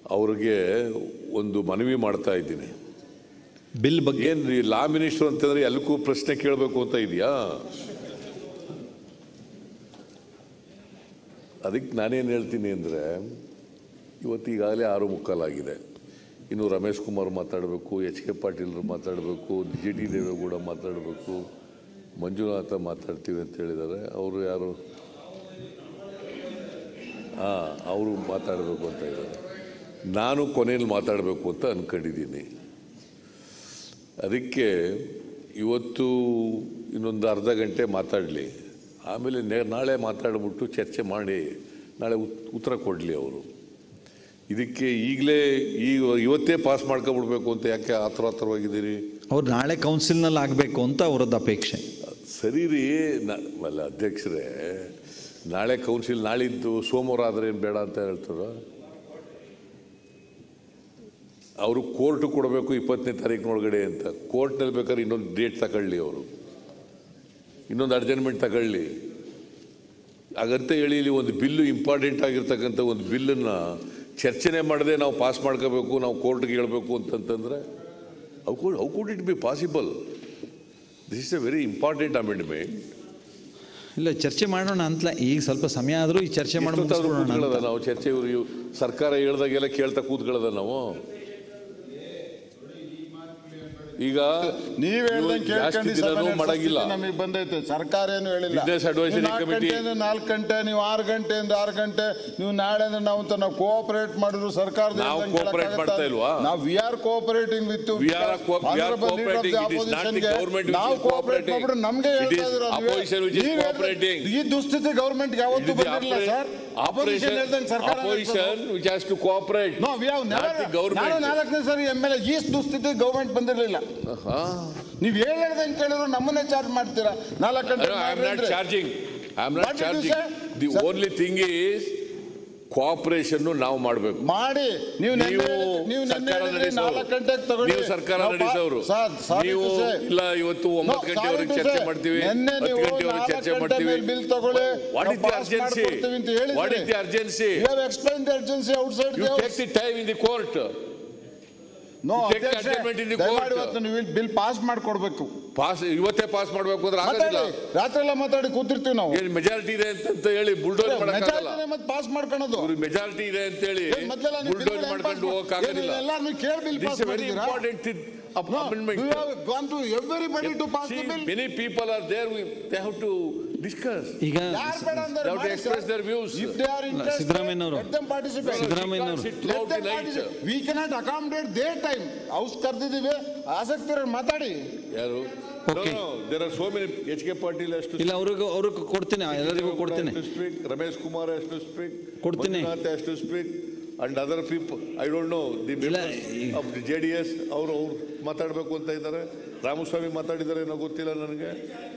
ಅವ್ರಿಗೆ ಒಂದು ಮನವಿ ಮಾಡ್ತಾ ಇದ್ದೀನಿ ಬಿಲ್ ಬಗ್ಗೆ ಏನ್ರಿ ಲಾ ಮಿನಿಸ್ಟರ್ ಅಂತಂದ್ರೆ ಎಲ್ಲಕ್ಕೂ ಪ್ರಶ್ನೆ ಕೇಳಬೇಕು ಅಂತ ಇದೆಯಾ ಅದಕ್ಕೆ ನಾನೇನು ಹೇಳ್ತೀನಿ ಅಂದರೆ ಇವತ್ತು ಈಗಾಗಲೇ ಆರು ಮುಕ್ಕಾಲಾಗಿದೆ ಇನ್ನು ರಮೇಶ್ ಕುಮಾರ್ ಮಾತಾಡಬೇಕು ಎಚ್ ಕೆ ಪಾಟೀಲ್ರು ಮಾತಾಡಬೇಕು ಜಿ ಟಿ ದೇವೇಗೌಡ ಮಾತಾಡಬೇಕು ಮಂಜುನಾಥ ಮಾತಾಡ್ತೀವಿ ಅಂತ ಹೇಳಿದ್ದಾರೆ ಅವರು ಯಾರು ಹಾಂ ಅವರು ಮಾತಾಡಬೇಕು ಅಂತ ಇದ್ದಾರೆ ನಾನು ಕೊನೆಯಲ್ಲಿ ಮಾತಾಡಬೇಕು ಅಂತ ಅಂದ್ಕೊಂಡಿದ್ದೀನಿ ಅದಕ್ಕೆ ಇವತ್ತು ಇನ್ನೊಂದು ಅರ್ಧ ಗಂಟೆ ಮಾತಾಡಲಿ ಆಮೇಲೆ ನೆ ನಾಳೆ ಮಾತಾಡ್ಬಿಟ್ಟು ಚರ್ಚೆ ಮಾಡಿ ನಾಳೆ ಉತ್- ಉತ್ತರ ಕೊಡಲಿ ಅವರು ಇದಕ್ಕೆ ಈಗಲೇ ಈಗ ಇವತ್ತೇ ಪಾಸ್ ಮಾಡ್ಕೊಬಿಡ್ಬೇಕು ಅಂತ ಯಾಕೆ ಆತರ ಆತರವಾಗಿದ್ದೀರಿ ಅವ್ರು ನಾಳೆ ಕೌನ್ಸಿಲ್ನಲ್ಲಿ ಆಗಬೇಕು ಅಂತ ಅವರದ್ದು ಅಪೇಕ್ಷೆ ಸರಿ ರೀ ನ- ಅಲ್ಲ ಅಧ್ಯಕ್ಷರೇ ನಾಳೆ ಕೌನ್ಸಿಲ್ ನಾಳಿದ್ದು ಸೋಮವಾರ ಆದರೆ ಏನು ಬೇಡ ಅಂತ ಹೇಳ್ತಾರ ಅವರು ಕೋರ್ಟ್ ಕೊಡಬೇಕು ಇಪ್ಪತ್ತನೇ ತಾರೀಕಿನೊಳಗಡೆ ಅಂತ ಕೋರ್ಟ್ನಲ್ಲಿ ಬೇಕಾದ್ರೆ ಇನ್ನೊಂದು ಡೇಟ್ ತಗೊಳ್ಳಿ ಅವರು ಇನ್ನೊಂದು ಅಡ್ಜಸ್ಟ್ಮೆಂಟ್ ತಗೊಳ್ಳಿ ಹಾಗಂತ ಹೇಳಿ ಇಲ್ಲಿ ಒಂದು ಬಿಲ್ಲು ಇಂಪಾರ್ಟೆಂಟ್ ಆಗಿರ್ತಕ್ಕಂಥ ಒಂದು ಬಿಲ್ಲನ್ನು ಚರ್ಚೆನೆ ಮಾಡದೆ ನಾವು ಪಾಸ್ ಮಾಡ್ಕೋಬೇಕು ನಾವು ಕೋರ್ಟ್ಗೆ ಹೇಳ್ಬೇಕು ಅಂತಂತಂದ್ರೆ how could how could it be possible this is a very important amendment ಇಲ್ಲ ಚರ್ಚೆ ಮಾಡೋಣ ಅಂತಲೇ ಈಗ ಸ್ವಲ್ಪ ಸಮಯ ಆದರೂ ಈ ಚರ್ಚೆ ಮಾಡಿ ಎಷ್ಟೊತ್ತಾದ್ರೂ ಮುಗಿಸ್ಬಿಡೋಣ ಅಂತ. ಕೂತ್ಕೊಳ್ಳೋದ ನಾವು ಚರ್ಚೆ ಇವ್ರು ಇವ್- ಸರ್ಕಾರ ಹೇಳ್ದಾಗೆಲ್ಲ ಕೇಳ್ತಾ ಕೂತ್ಕೊಳ್ಳೋದ ನಾವು ಈಗ ನೀವ್ ಹೇಳ್ದಂಗೆ ನೀವು ಜಾಸ್ತಿ ಕೇಳ್ಕೊಂಡು ದಿನನೂ ಮಾಡಂಗಿಲ್ಲ ನಮಗೆ ಬಂದೈತೆ ಸರ್ಕಾರ ಏನು ಹೇಳಿಲ್ಲ Business Advisory ನೀವು ನಾಲ್ಕು Committee- ಗಂಟೆಯಿಂದ ನಾಲ್ಕು ಗಂಟೆ ನೀವು ಆರು ಗಂಟೆಯಿಂದ ಆರು ಗಂಟೆ ನೀವು ನಾಳೆ ಅಂದ್ರೆ ನಾವು ಅಂತ ನಾವು ಕೋಆಪರೇಟ್ ಮಾಡಿದ್ರು ಸರ್ಕಾರ ನಾವು cooperate ಮಾಡ್ತಾ ಇಲ್ವಾ? ನಾವು we are cooperating with We are co- we are cooperating. It is not the government which ನಾವು is ಕೋಆಪರೇಟ್ cooperating. ಮಾಡ್ಬಿಟ್ಟು ನಮ್ಗೆ It ಹೇಳ್ತಾ is ಇದ್ದೀರಾ ನೀವು? opposition which is ನೀವ್ ಹೇಳ್ದಂಗೆ- cooperating. ಈ ದುಸ್ಥಿತಿ ಗೌರ್ಮೆಂಟ್ ಯಾವತ್ತೂ It is the ಬಂದಿರಲಿಲ್ಲ operation- ಸರ್ ಅಪೋಸಿಷನ್ ಹೇಳ್ದಂಗೆ ಸರ್ಕಾರ opposition which has to cooperate. No we have Not the never government. ನಾನು ನಾಲ್ಕನೇ ಸರಿ ಎಮ್ ಎಲ್ ಎ ಈ ದುಸ್ಥಿತಿ ಗೌರ್ಮೆಂಟ್ ಬಂದಿರಲಿಲ್ಲ ಹಾ. ನೀವ್ ಹೇಳ್ದಂಗೆ ಕೇಳಿದ್ರು ನಮ್ಮನ್ನೇ ಚಾರ್ಜ್ ಮಾಡ್ತೀರಾ ನಾಲ್ಕು ಗಂಟೆ No, I am not charging. I am What not did you charging. say? The Sir- only thing is cooperation ನಾವು ಮಾಡಬೇಕು ಮಾಡಿ ನೀವು ನೆನ್ನೆ ನೀವು ಹೇಳಿದ್ರಿ- ನೀವು ನೆನ್ನೆ ಸರ್ಕಾರ ಹೇಳಿದ್ರಿ ನಡೆಸೋರು. ನಾಲ್ಕು ಗಂಟೆಗೆ ತಗೊಳ್ಳಿ ನೀವು ಸರ್ಕಾರ ನಾವು ಪಾ- ನಡೆಸೋರು ಸರ್, sorry ನೀವು to say. ಇಲ್ಲ ಇವತ್ತು No, ಒಂಬತ್ತು sorry ಗಂಟೆವರೆಗೆ to ಚರ್ಚೆ say. ಮಾಡ್ತೀವಿ ನೆನ್ನೆ ಹತ್ತು ನೀವು ಗಂಟೆವರೆಗೆ ನಾಲ್ಕು ಚರ್ಚೆ ಗಂಟೆ ಮಾಡ್ತೀವಿ ಮೇಲೆ bill ತಗೊಳ್ಳಿ, ವಾಟ್ ನಾವು ಇಸ್ ದಿ pass ಅರ್ಜೆನ್ಸಿ ಮಾಡ್ಕೊಡ್ತೀವಿ ಅಂತ ಹೇಳಿದ್ರಿ. What is the urgency You have explained the urgency outside you the take house. The time in the court No, you take the ಅಧ್ಯಕ್ಷೆ, adjournment in the ದಯಮಾಡಿ court. ಇವತ್ತು ನೀವು bill pass ಮಾಡ್ಕೊಡ್ಬೇಕು pass ಇವತ್ತೇ pass ಮಾಡಬೇಕು ಅಂದ್ರೆ ಆಗೋದಿಲ್ಲ ಮಾತಾಡಿ ರಾತ್ರಿ ಎಲ್ಲ ಮಾತಾಡಿ ಕೂತಿರ್ತೀವಿ ನಾವು ಏನು ಮೆಜಾರಿಟಿ ಇದೆ ಅಂತ ಅಂತ ಹೇಳಿ ಬುಲ್ಡೋಸ್ ಮಾಡಕ್ಕಾಗಲ್ಲ ಮೆಜಾರಿಟಿನೇ ಮತ್ತೆ ಪಾಸ್ ಮಾಡ್ಕೊಳೋದು ಇವ್ರಿಗೆ ಮೆಜಾರಿಟಿ ಇದೆ ಅಂತ ಹೇಳಿ ಏನ್ ಮೊದ್ಲೆಲ್ಲ ನೀವು ಬುಲ್ಡೋಸ್ ಬಿಲ್ ಮಾಡ್ಕೊಂಡು ಪಾಸ್ ಹೋಗಕ್ಕಾಗೋದಿಲ್ಲ ಏನ್ ಎಲ್ಲಾರ್ನೂ ಕೇಳಿ ಬಿಲ್ ದಿಸ್ ಪಾಸ್ ವೆರಿ ಮಾಡಿದ್ದೀರಾ important No, amendment you have gone to everybody to pass the bill. Many people are there, we, they have to discuss. ಈಗ ಯಾರ್ ಬೇಡ ಅಂದ್ರೆ They have to ಮಾಡಿ express sir. their views. If they are interested, ಸಿದ್ದರಾಮಯ್ಯನವರು. let them participate. ಸಿದ್ದರಾಮಯ್ಯನವರು. Sit Let throughout them the night. participate. We cannot accommodate their time. House ಕರ್ದಿದೀವಿ ಆಸಕ್ತಿ ಇರೋರು ಮಾತಾಡಿ ಯಾರು Okay. There are so many H K Patil ಅಷ್ಟು ಇಲ್ಲ ಅವ್ರಿಗೂ ಅವ್ರಿಗೆ ಕೊಡ್ತೀನಿ ಎಲ್ಲರಿಗೂ ಕೊಡ್ತೀನಿ ಸ್ಪೀಕ್ ರಮೇಶ್ ಕುಮಾರ್ ಅಷ್ಟು ಸ್ಪೀಕ್ ಕೊಡ್ತೀನಿ. ಅಷ್ಟು speak and other people I don't know the ಇಲ್ಲ, ಈ- of the J D S ಅವರು ಅವ್ರು ಮಾತಾಡಬೇಕು ಅಂತ ಇದ್ದಾರೆ ರಾಮಸ್ವಾಮಿ ಮಾತಾಡಿದ್ದಾರೆ ಏನೋ ಗೊತ್ತಿಲ್ಲ ನನಗೆ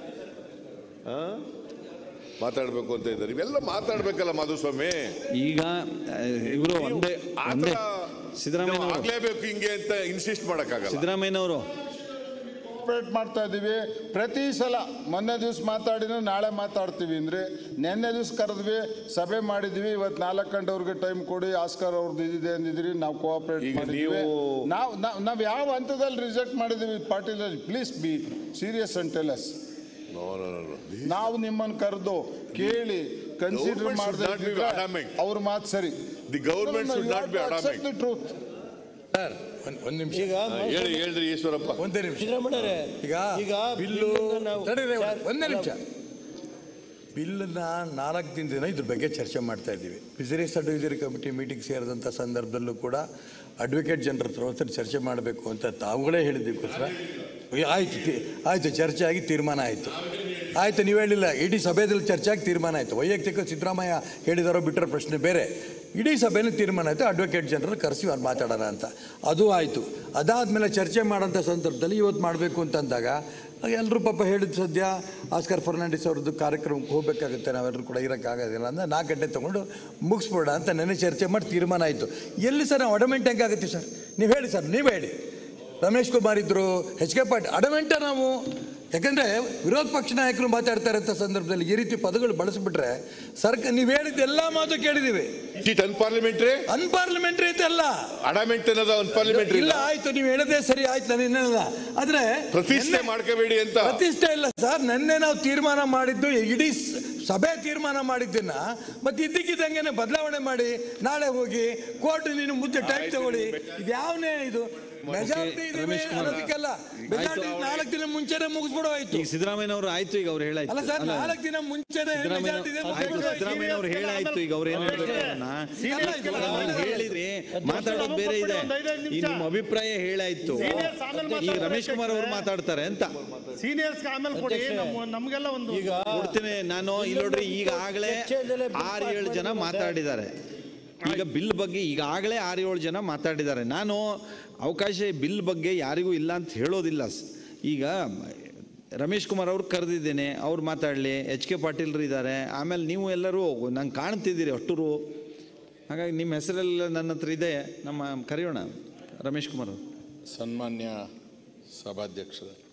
ಆ? ಮಾತಾಡ್ಬೇಕು ಅಂತ ಇದ್ದಾರೆ ಇವೆಲ್ಲ ಮಾತಾಡ್ಬೇಕಲ್ಲ ಮಾಧುಸ್ವಾಮಿ ಈಗ ಇವರು ಒಂದೇ ಒಂದೇ ಸಿದ್ದರಾಮಯ್ಯನವರು ಆಗ್ಲೇಬೇಕು ಹಿಂಗೆ ಅಂತ ಇನ್ಸಿಸ್ಟ್ ಮಾಡಕ್ಕಾಗಲ್ಲ ಸಿದ್ದರಾಮಯ್ಯನವರು ಕೋಪರೇಟ್ ಮಾಡ್ತಾ ಇದೀವಿ ಪ್ರತಿ ಸಲ ಮೊನ್ನೆ ದಿವಸ ಮಾತಾಡಿನ ನಾಳೆ ಮಾತಾಡ್ತೀವಿ ಅಂದ್ರೆ ನಿನ್ನೆ ದಿವಸ ಕರೆದ್ವಿ ಸಭೆ ಮಾಡಿದ್ವಿ ಇವತ್ತು ನಾಲ್ಕು ಗಂಟೆವರೆಗೆ ಟೈಮ್ ಕೊಡಿ ಆಸ್ಕರ್ ಅವ್ರದ್ದು ಇದಿದೆ ಅಂದಿದ್ರಿ ನಾವು ಕೋಆಪರೇಟ್ ಈಗ ಮಾಡಿದ್ವಿ ನೀವು- ನಾವು ನಾವು ಯಾವ ಹಂತದಲ್ಲಿ ರಿಜೆಕ್ಟ್ ಮಾಡಿದೀವಿ Patil please be serious and tell us No, no, no, no. ನಾವು ನಿಮ್ಮನ್ನು ಕರೆದು ಕೇಳಿ consider Government should not be ಮಾಡದೆ adamant. ಅವ್ರ ಮಾತು ಸರಿ The government should not be adamant. Truth sir ಒಂದ್ ಒಂದ್ ನಿಮಿಷ ಈಗ ಹೇಳಿ ಹೇಳ್ರಿ ಈಶ್ವರಪ್ಪ ಒಂದೇ ನಿಮಿಷ ಸಿದ್ದರಾಮಯ್ಯರೇ ಈಗ ಈಗ ಬಿಲ್ಲು ಬಿಲ್ಲನ್ನ ನಾವು- ತಡೀರಿ, ಸರ್, ಒಂದೇ ನಿಮಿಷ ಬಿಲ್ಲನ್ನ ನಾಲ್ಕು ದಿನದಿಂದ ಇದ್ರ ಬಗ್ಗೆ ಚರ್ಚೆ ಮಾಡ್ತಾ ಇದ್ದೀವಿ ಬಿಸಿನೆಸ್ ಅಡ್ವೈಸರಿ ಕಮಿಟಿ ಮೀಟಿಂಗ್ ಸೇರಿದಂಥ ಸಂದರ್ಭದಲ್ಲೂ ಕೂಡ ಅಡ್ವೊಕೇಟ್ ಜನರ ಹತ್ರ ಒಂದ್ಸರಿ ಚರ್ಚೆ ಮಾಡಬೇಕು ಅಂತ ತಾವುಗಳೇ ಹೇಳಿದ್ದಕ್ಕೋಸ್ಕರ ಏ, ಆಯ್ತು ತಿ- ಆಯ್ತು ಚರ್ಚೆ ಆಗಿ ತೀರ್ಮಾನ ಆಯಿತು ಆಯ್ತು ನೀವು ಹೇಳಿಲ್ಲ ಇಡೀ ಸಭೆಯಲ್ಲಿ ಚರ್ಚೆ ಆಗಿ ತೀರ್ಮಾನ ಆಯಿತು ವೈಯಕ್ತಿಕ ಸಿದ್ದರಾಮಯ್ಯ ಹೇಳಿದಾರೋ ಬಿಟ್ಟರೆ ಪ್ರಶ್ನೆ ಬೇರೆ ಇಡೀ ಸಭೆಯಲ್ಲಿ ತೀರ್ಮಾನ ಆಯಿತು ಅಡ್ವೊಕೇಟ್ ಜನರನ್ನು ಕರೆಸಿ ಅವ್ರು ಮಾತಾಡೋಣ ಅಂತ ಅದು ಆಯಿತು ಅದಾದಮೇಲೆ ಚರ್ಚೆ ಮಾಡೋಂಥ ಸಂದರ್ಭದಲ್ಲಿ ಇವತ್ತು ಮಾಡಬೇಕು ಅಂತಂದಾಗ ಎಲ್ಲರೂ ಪಾಪ ಹೇಳಿದ ಸದ್ಯ ಆಸ್ಕರ್ ಫರ್ನಾಂಡಿಸ್ ಅವ್ರದ್ದು ಕಾರ್ಯಕ್ರಮಕ್ಕೆ ಹೋಗಬೇಕಾಗುತ್ತೆ ನಾವೆಲ್ಲರೂ ಕೂಡ ಇರೋಕ್ಕಾಗೋದಿಲ್ಲ ಅಂದ್ರೆ ನಾಲ್ಕು ಗಂಟೆ ತೊಗೊಂಡು ಮುಗಿಸ್ಬೋಣ ಅಂತ ನೆನೆ ಚರ್ಚೆ ಮಾಡಿ ತೀರ್ಮಾನ ಆಯಿತು ಎಲ್ಲಿ ಸರ್ ನಾವು ಅಡಮೆಂಟ್ ಹೆಂಗಾಗುತ್ತೆ ಸರ್ ನೀವು ಹೇಳಿ ಸರ್ ನೀವು ಹೇಳಿ ರಮೇಶ್ ಕುಮಾರ್ ಇದ್ರು ಎಚ್ ಕೆ ಪಾಟೀಲ್ ಅಡಮೆಂಟ ನಾವು ಯಾಕಂದ್ರೆ ವಿರೋಧ ಪಕ್ಷ ನಾಯಕರು ಮಾತಾಡ್ತಾರೆ ಅಂತ ಸಂದರ್ಭದಲ್ಲಿ ಈ ರೀತಿ ಪದಗಳು ಬಳಸಿಬಿಟ್ರೆ ಸರ್ಕಾರ ನೀವು ಹೇಳಿದ ಎಲ್ಲಾ ಮಾತು ಕೇಳಿದೀವಿ ಇಟ್ ಅನ್ಪಾರ್ಲಿಮೆಂಟ್ರಿ ಅನ್ಪಾರ್ಲಿಮೆಂಟ್ರಿ ಅಂತ ಅಲ್ಲ ಅಡಾಮೆಂಟ್ ಅನ್ನೋದು ಅನ್ಪಾರ್ಲಿಮೆಂಟ್ರಿ ಇಲ್ಲ ಆಯ್ತು ನೀವು ಹೇಳದೇ ಸರಿ ಆಯ್ತು ನಾನು ಇನ್ನೇನಲ್ಲ ಆದ್ರೆ ಪ್ರತಿಷ್ಠೆ ನೆನ್ನೆ- ಮಾಡ್ಕೋಬೇಡಿ ಅಂತ ಪ್ರತಿಷ್ಠೆ ಇಲ್ಲ ಸರ್ ನಿನ್ನೆ ನಾವು ತೀರ್ಮಾನ ಮಾಡಿದ್ದು ಇಡೀ ಸ- ಸಭೆ ತೀರ್ಮಾನ ಮಾಡಿದ್ದನ್ನ ಮತ್ತೆ ಇದ್ದಕ್ಕಿದ್ದಂಗೆನೆ ಬದಲಾವಣೆ ಮಾಡಿ ನಾಳೆ ಹೋಗಿ ಕೋರ್ಟ್ ನೀನು ಮುದ್ದೆ ಟೈಮ್ ತಗೊಳ್ಳಿ ಇದು ಯಾವನೇ ಇದು ಮೆಜಾರಿಟಿ ಇದೆ ರಮೇಶ್ ಕುಮಾರ್. ಅನ್ನೋದಕ್ಕೆಲ್ಲ ಮೆಜಾರಿಟಿ ನಾಲ್ಕು ದಿನ ಮುಂಚೆನೆ ಮುಗಿಸ್ಬಿಡೋಯ್ತು ಈಗ ಸಿದ್ದರಾಮಯ್ಯ ಅವರು ಆಯ್ತು ಈಗ ಅವ್ರು ಹೇಳಾಯ್ತು ಅಲ್ಲ ಸರ್ ಅಲ್ಲ, ನಾಲ್ಕು ದಿನ ಮುಂಚೆನೆ ಸಿದ್ದರಾಮಯ್ಯ majority ಇದೆ ಅಂತ ಆಯ್ತು ಹೇಳ್ಬಿಡೋಯ್ತು. ಸಿದ್ದರಾಮಯ್ಯ ಅವ್ರು ಹೇಳಾಯ್ತು ಈಗ ಅವ್ರು ಏನ್ ಹೇಳ್ಬೇಕು ಅದನ್ನ? ಅಲ್ಲ, ಇದು ಅಲ್ಲ, ಹೇಳಿದ್ರಿ ಮಾತಾಡೋದು ಬೇರೆ ಇದೆ ಈ ನಿಮ್ಮ ಅಭಿಪ್ರಾಯ ಹೇಳಾಯ್ತು ಈಗ ರಮೇಶ್ ಕುಮಾರ್ ಅವರು ಮಾತಾಡ್ತಾರೆ ಅಂತ ಸೀನಿಯರ್ಸ್ ಆಮೇಲೆ ಕೊಡಿ ನಮ್ಮ ನಮ್ಗೆಲ್ಲ ಒಂದು ಕೊಡ್ತೀನಿ ನಾನು ಇಲ್ಲಿ ನೋಡ್ರಿ ಈಗಾಗಲೇ ಆರು ಏಳು ಜನ ಮಾತಾಡಿದ್ದಾರೆ ಈಗ ಬಿಲ್ ಬಗ್ಗೆ ಈಗಾಗಲೇ ಆರು ಏಳು ಜನ ಮಾತಾಡಿದ್ದಾರೆ ನಾನು ಅವಕಾಶ ಬಿಲ್ ಬಗ್ಗೆ ಯಾರಿಗೂ ಇಲ್ಲ ಅಂತ ಹೇಳೋದಿಲ್ಲ ಸ್- ಈಗ ರಮೇಶ್ ಕುಮಾರ್ ಅವ್ರು ಕರೆದಿದ್ದೇನೆ ಅವ್ರು ಮಾತಾಡಲಿ ಎಚ್ ಕೆ ಪಾಟೀಲ್ರು ಇದ್ದಾರೆ ಆಮೇಲೆ ನೀವು ಎಲ್ಲರೂ ನಂಗೆ ಕಾಣ್ತಿದ್ದೀರಿ ಅಷ್ಟರು ಹಾಗಾಗಿ ನಿಮ್ಮ ಹೆಸರೆಲ್ಲ ನನ್ನ ಹತ್ರ ಇದೆ ನಮ್ಮ ಕರೆಯೋಣ ರಮೇಶ್ ಕುಮಾರ್ ಅವರು ಸನ್ಮಾನ್ಯ ಸಭಾಧ್ಯಕ್ಷರೇ